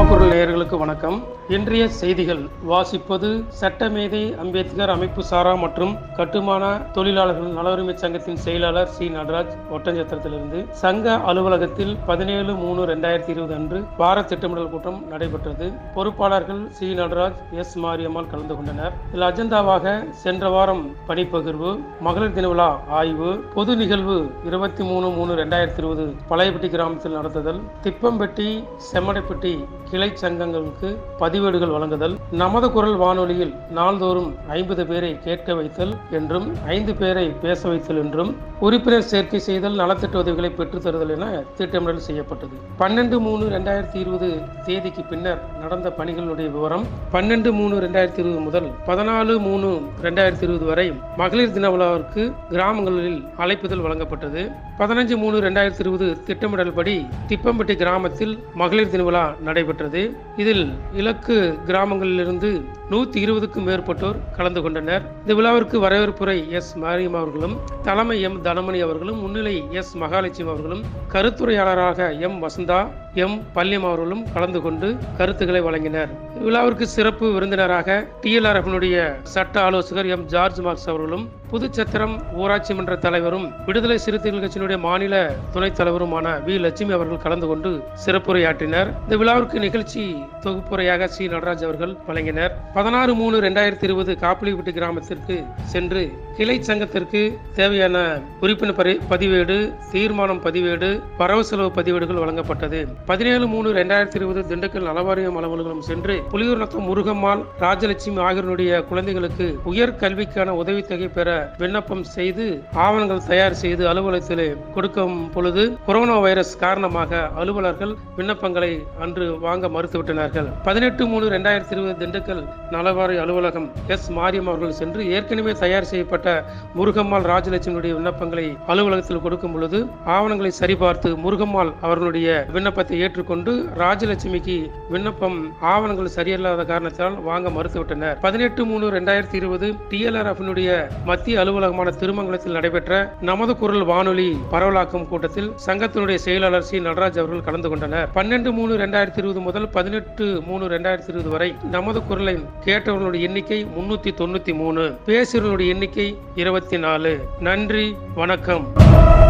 குரல் நேயர்களுக்கு வணக்கம் இன்றைய செய்திகள் வாசிப்பது சட்டமேதை அம்பேத்கர் அமைப்பு சாரா மற்றும் கட்டுமான தொழிலாளர்கள் நல உரிமை சங்கத்தின் செயலாளர் சி நடராஜ் ஒட்டஞ்சத்திரத்திலிருந்து சங்க அலுவலகத்தில் பதினேழு மூணு ரெண்டாயிரத்தி இருபது அன்று வார திட்டமிடல் கூட்டம் நடைபெற்றது பொறுப்பாளர்கள் சி நடராஜ் எஸ் மாரியம்மாள் கலந்து கொண்டனர் இதில் அஜெண்டாவாக சென்ற வாரம் பணிப்பகிர்வு மகளிர் தின விழா ஆய்வு பொது நிகழ்வு இருபத்தி மூணு மூணு ரெண்டாயிரத்தி இருபது பழையப்பட்டி கிராமத்தில் நடத்துதல் திப்பம்பட்டி செம்மடைப்பட்டி கிளை சங்கங்களுக்கு பதிவேடுகள் வழங்குதல் நமது குரல் வானொலியில் நாள்தோறும் ஐம்பது பேரை கேட்க வைத்தல் என்றும் ஐந்து பேரை பேச வைத்தல் என்றும் உறுப்பினர் சேர்க்கை செய்தல் நலத்திட்ட உதவிகளை பெற்றுத் தருதல் என திட்டமிடல் செய்யப்பட்டது பன்னெண்டு மூணு ரெண்டாயிரத்தி இருபது தேதிக்கு பின்னர் நடந்த பணிகளுடைய விவரம் பன்னெண்டு மூணு ரெண்டாயிரத்தி இருபது முதல் பதினாலு மூணு ரெண்டாயிரத்தி இருபது வரை மகளிர் தின விழாவிற்கு கிராமங்களில் அழைப்புதல் வழங்கப்பட்டது பதினஞ்சு மூணு ரெண்டாயிரத்தி இருபது திட்டமிடல் படி திப்பம்பட்டி கிராமத்தில் மகளிர் தின விழா நடைபெற்றது இதில் இலக்கு கிராமங்களிலிருந்து நூத்தி இருபதுக்கும் மேற்பட்டோர் கலந்து கொண்டனர் இந்த விழாவிற்கு வரவேற்புரை எஸ் மாரியம் அவர்களும் தலைமை எம் தனமணி அவர்களும் முன்னிலை எஸ் மகாலட்சுமி அவர்களும் கருத்துரையாளராக எம் வசந்தா எம் பள்ளியம் அவர்களும் கலந்து கொண்டு கருத்துக்களை வழங்கினர் விழாவிற்கு சிறப்பு விருந்தினராக டிஎல்ஆர்எஃப்னுடைய சட்ட ஆலோசகர் எம் ஜார்ஜ் மார்க்ஸ் அவர்களும் புதுச்சத்திரம் ஊராட்சி மன்ற தலைவரும் விடுதலை சிறுத்தைகள் கட்சியினுடைய மாநில துணைத் தலைவருமான வி லட்சுமி அவர்கள் கலந்து கொண்டு சிறப்புரையாற்றினர் இந்த விழாவிற்கு நிகழ்ச்சி தொகுப்புரையாக சி நடராஜ் அவர்கள் வழங்கினர் பதினாறு மூணு ரெண்டாயிரத்தி இருபது காப்பிலிப்பட்டி கிராமத்திற்கு சென்று கிளை சங்கத்திற்கு தேவையான உறுப்பினர் பரி- பதிவேடு தீர்மானம் பதிவேடு வரவு செலவு பதிவேடுகள் வழங்கப்பட்டது பதினேழு மூணு ரெண்டாயிரத்தி இருபது திண்டுக்கல் நலவாரியம் அலுவலகம் சென்று புலியூர்நத்தம் முருகம்மாள் ராஜலட்சுமி ஆகியோருடைய குழந்தைகளுக்கு உயர் கல்விக்கான உதவித்தொகை பெற விண்ணப்பம் செய்து ஆவணங்கள் தயார் செய்து அலுவலகத்தில் கொடுக்கும் பொழுது கொரோனா வைரஸ் காரணமாக அலுவலர்கள் விண்ணப்பங்களை அன்று வாங்க மறுத்துவிட்டனார்கள் பதினெட்டு மூணு ரெண்டாயிரத்தி இருபது திண்டுக்கல் நலவாரி அலுவலகம் எஸ் மாரியம் அவர்கள் சென்று ஏற்கனவே தயார் செய்யப்பட்ட முருகம்மாள் ராஜலட்சுமியுடைய விண்ணப்பங்களை அலுவலகத்தில் கொடுக்கும் பொழுது ஆவணங்களை சரிபார்த்து முருகம்மாள் அவர்களுடைய விண்ணப்பத்தை ஏற்றுக்கொண்டு ராஜலட்சுமிக்கு விண்ணப்பம் ஆவணங்கள் சரியில்லாத காரணத்தால் வாங்க மறுத்துவிட்டனர் பதினெட்டு மூணு ரெண்டாயிரத்தி இருபது டிஎல்ஆர்எஃப்னுடைய மத்திய அலுவலகமான திருமங்கலத்தில் நடைபெற்ற நமது குரல் வானொலி பரவலாக்கும் கூட்டத்தில் சங்கத்தினுடைய செயலாளர் சி நடராஜ் அவர்கள் கலந்து கொண்டனர் பன்னெண்டு மூணு ரெண்டாயிரத்தி இருபது முதல் பதினெட்டு மூணு ரெண்டாயிரத்தி இருபது வரை நமது குரலை கேட்டவர்களுடைய எண்ணிக்கை முன்னூத்தி தொண்ணூத்தி மூணு பேசுகிறவர்களுடைய எண்ணிக்கை இருபத்தி நாலு நன்றி வணக்கம்